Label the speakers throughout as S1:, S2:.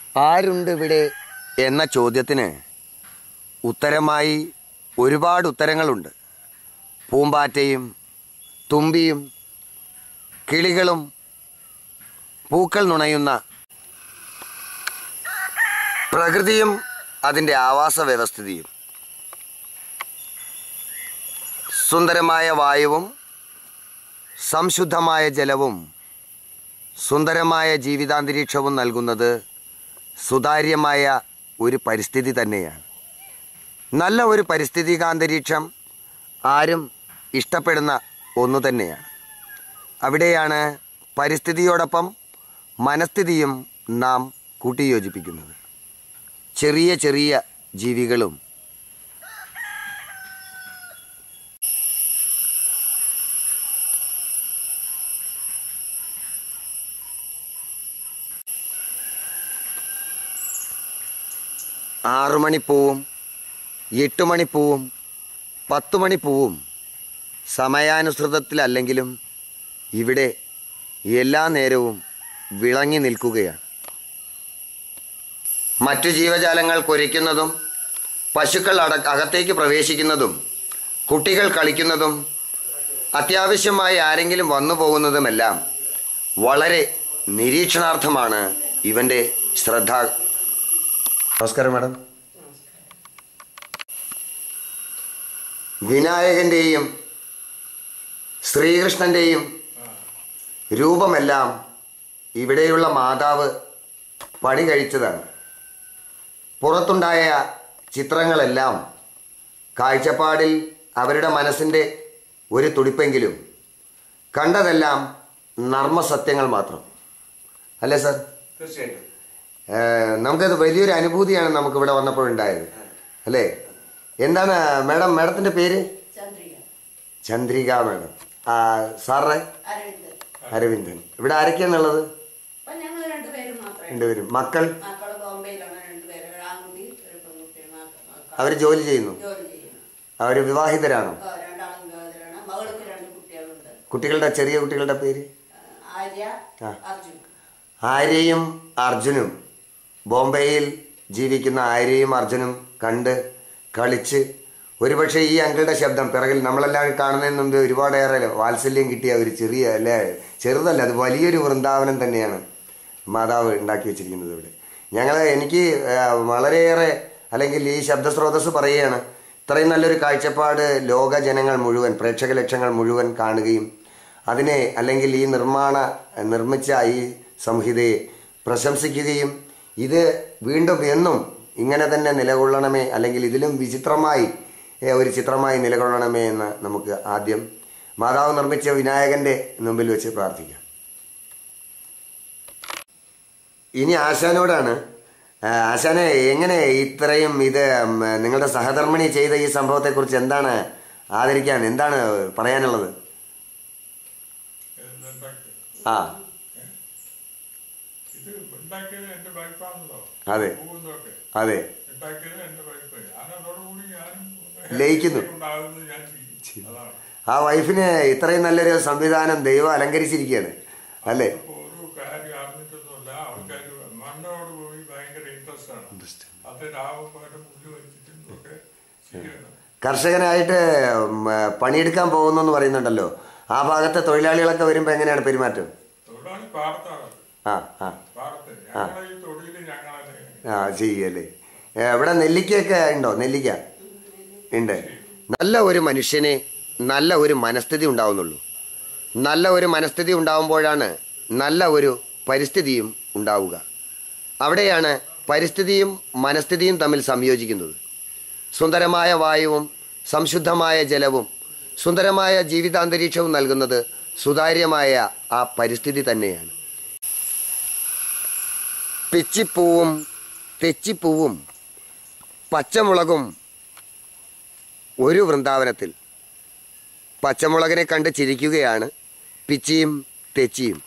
S1: ആരുണ്ട് ഇവിടെ എന്ന ചോദ്യത്തിന് ഉത്തരമായി ഒരുപാട് ഉത്തരങ്ങളുണ്ട് പൂമ്പാറ്റയും തുമ്പിയും കിളികളും പൂക്കൾ നുണയുന്ന പ്രകൃതിയും അതിൻ്റെ ആവാസ വ്യവസ്ഥിതിയും സുന്ദരമായ വായുവും സംശുദ്ധമായ ജലവും സുന്ദരമായ ജീവിതാന്തരീക്ഷവും നൽകുന്നത് സുതാര്യമായ ഒരു പരിസ്ഥിതി തന്നെയാണ് നല്ല ഒരു പരിസ്ഥിതികാന്തരീക്ഷം ആരും ഇഷ്ടപ്പെടുന്ന ഒന്നു തന്നെയാണ് അവിടെയാണ് പരിസ്ഥിതിയോടൊപ്പം മനസ്ഥിതിയും നാം കൂട്ടിയോജിപ്പിക്കുന്നത് ചെറിയ ചെറിയ ജീവികളും ആറുമണിപ്പൂവും എട്ടുമണിപ്പൂവും പത്തുമണിപ്പൂവും സമയാനുസൃതത്തിലല്ലെങ്കിലും ഇവിടെ എല്ലാ നേരവും വിളങ്ങി നിൽക്കുകയാണ് മറ്റു ജീവജാലങ്ങൾ കുരയ്ക്കുന്നതും പശുക്കൾ അട അകത്തേക്ക് പ്രവേശിക്കുന്നതും കുട്ടികൾ കളിക്കുന്നതും അത്യാവശ്യമായി ആരെങ്കിലും വന്നു പോകുന്നതുമെല്ലാം വളരെ നിരീക്ഷണാർത്ഥമാണ് ഇവൻ്റെ ശ്രദ്ധ നമസ്കാരം മാഡം വിനായകൻ്റെയും ശ്രീകൃഷ്ണൻ്റെയും രൂപമെല്ലാം ഇവിടെയുള്ള മാതാവ് പണി കഴിച്ചതാണ് പുറത്തുണ്ടായ ചിത്രങ്ങളെല്ലാം കാഴ്ചപ്പാടിൽ അവരുടെ മനസ്സിൻ്റെ ഒരു തുടിപ്പെങ്കിലും കണ്ടതെല്ലാം നർമ്മസത്യങ്ങൾ മാത്രം അല്ലേ സാർ
S2: തീർച്ചയായിട്ടും
S1: ഏഹ് നമുക്കത് വലിയൊരു അനുഭൂതിയാണ് നമുക്ക് ഇവിടെ വന്നപ്പോഴുണ്ടായത് അല്ലേ എന്താണ് മാഡം മാഡത്തിൻ്റെ പേര്
S3: ചന്ദ്രിക
S1: ചന്ദ്രിക മാഡം ആ സാറേ
S3: അരവിന്ദ്
S1: അരവിന്ദൻ ഇവിടെ ആരൊക്കെയാണുള്ളത്
S3: അപ്പൊ ഞങ്ങൾ രണ്ടുപേരും മാത്രമേ
S1: രണ്ടുപേരും മക്കൾ
S3: മക്കള് ബോംബെയിലാണ് രണ്ടുപേരും ഒരു ആൺകുട്ടി ഒരു പെൺകുട്ടി മക്ക-
S1: അവർ ജോലി ചെയ്യുന്നു
S3: ജോലി ചെയ്യുന്നു
S1: അവർ വിവാഹിതരാണോ
S3: ആ, രണ്ടാളും വിവാഹിതരാണ് മകൾക്ക് രണ്ട് കുട്ടികളുണ്ട്
S1: കുട്ടികളുടെ ചെറിയ കുട്ടികളുടെ പേര്
S3: ആ, ആര്യ
S1: ആ.
S3: അർജുൻ
S1: ആര്യയും അർജുനും ബോംബെയിൽ ജീവിക്കുന്ന ആര്യയും അർജുനും കണ്ട് കളിച്ച് ഒരുപക്ഷെ ഈ അങ്കിളുടെ ശബ്ദം പിറകിൽ നമ്മളെല്ലാം കാണുന്നതിന് മുമ്പ് ഒരുപാടേറെ വാത്സല്യം കിട്ടിയ ഒരു ചെറിയ അല്ലേ ചെറുതല്ല അത് വലിയൊരു വൃന്ദാവനം തന്നെയാണ് മാതാവ് ഉണ്ടാക്കി വെച്ചിരിക്കുന്നത് ഇവിടെ ഞങ്ങൾ എനിക്ക് ആ, വളരെയേറെ അല്ലെങ്കിൽ ഈ ശബ്ദസ്രോതസ് പറയുകയാണ് ഇത്രയും നല്ലൊരു കാഴ്ചപ്പാട് ലോക ജനങ്ങൾ മുഴുവൻ പ്രേക്ഷക ലക്ഷങ്ങൾ മുഴുവൻ കാണുകയും അതിനെ അല്ലെങ്കിൽ ഈ നിർമ്മാണ നിർമ്മിച്ച ഈ സംഹിതയെ പ്രശംസിക്കുകയും ഇത് വീണ്ടും എന്നും ഇങ്ങനെ തന്നെ നിലകൊള്ളണമേ അല്ലെങ്കിൽ ഇതിലും വിചിത്രമായി ഏ, ഒരു ചിത്രമായി നിലകൊള്ളണമേ എന്ന് നമുക്ക് ആദ്യം മാതാവ് നിർമ്മിച്ച വിനായകന്റെ മുമ്പിൽ വെച്ച് പ്രാർത്ഥിക്കാം ഇനി ആശാനോടാണ് ആ, ആശാനെ എങ്ങനെ ഇത്രയും ഇത് ഉം, നിങ്ങളുടെ സഹധർമ്മിണി ചെയ്ത ഈ സംഭവത്തെക്കുറിച്ച് എന്താണ് ആദരിക്കാൻ എന്താണ് പറയാനുള്ളത് ആ
S2: ഇത് ഉണ്ടാക്കിയത് എന്റെ വൈഫാണല്ലോ
S1: അതെ.
S2: പോകുന്നതൊക്കെ
S1: അതെ
S2: ഉണ്ടാക്കിയത് എന്റെ വൈഫ് ഞാൻ അതോടുകൂടി ഞാനും
S1: ലയിക്കുന്നു.
S2: ഉണ്ടാകുന്നത് ഞാൻ ചെയ്യും അതാണ്
S1: ആ വൈഫിന് ഇത്രയും നല്ലൊരു സംവിധാനം ദൈവം അലങ്കരിച്ചിരിക്കുകയാണ് അല്ലേ
S2: ഇപ്പൊ ഒരു കാര്യം അറിഞ്ഞിട്ടൊന്നുമില്ല ആൾക്കാർ മണ്ണോട് പോയി ഭയങ്കര ഇൻട്രസ്റ്റ് ആണ് അത് രാവും പകരം പുല്ല് വലിച്ചിട്ടും ഒക്കെ ചെയ്യണം
S1: കർഷകനായിട്ട് ഉം, പണിയെടുക്കാൻ പോകുന്നു എന്ന് പറയുന്നുണ്ടല്ലോ ആ ഭാഗത്തെ തൊഴിലാളികളൊക്കെ വരുമ്പോൾ എങ്ങനെയാണ് പെരുമാറ്റം
S2: തൊഴിലാളി പാടത്താണ്
S1: ആ ആ
S2: പാടത്ത് ഞങ്ങളെ ഈ തൊഴിൽ ഞങ്ങളെ
S1: ആ ചെയ്യല്ലേ ഏ, ഇവിടെ നെല്ലിക്കയൊക്കെ ഉണ്ടോ നെല്ലിക്ക ഉണ്ട് നല്ല ഒരു മനുഷ്യന് നല്ല ഒരു മനസ്ഥിതി ഉണ്ടാവുന്നുള്ളൂ നല്ല ഒരു മനസ്ഥിതി ഉണ്ടാവുമ്പോഴാണ് നല്ല ഒരു പരിസ്ഥിതിയും ഉണ്ടാവുക അവിടെയാണ് പരിസ്ഥിതിയും മനസ്ഥിതിയും തമ്മിൽ സംയോജിക്കുന്നത് സുന്ദരമായ വായുവും സംശുദ്ധമായ ജലവും സുന്ദരമായ ജീവിതാന്തരീക്ഷവും നൽകുന്നത് സുതാര്യമായ ആ പരിസ്ഥിതി തന്നെയാണ് പിച്ചിപ്പൂവും തെച്ചിപ്പൂവും പച്ചമുളകും ഒരു വൃന്ദാവനത്തിൽ പച്ചമുളകിനെ കണ്ട് ചിരിക്കുകയാണ് പിച്ചിയും തെച്ചിയും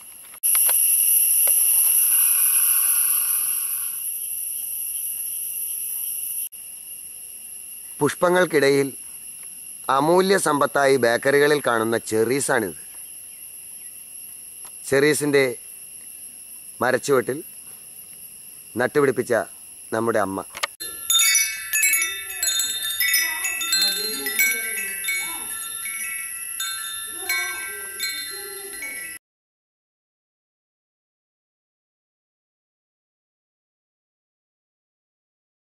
S1: പുഷ്പങ്ങൾക്കിടയിൽ അമൂല്യ സമ്പത്തായി ബേക്കറികളിൽ കാണുന്ന ചെറീസാണിത് ചെറീസിൻ്റെ മരച്ചുവട്ടിൽ നട്ടുപിടിപ്പിച്ച നമ്മുടെ അമ്മ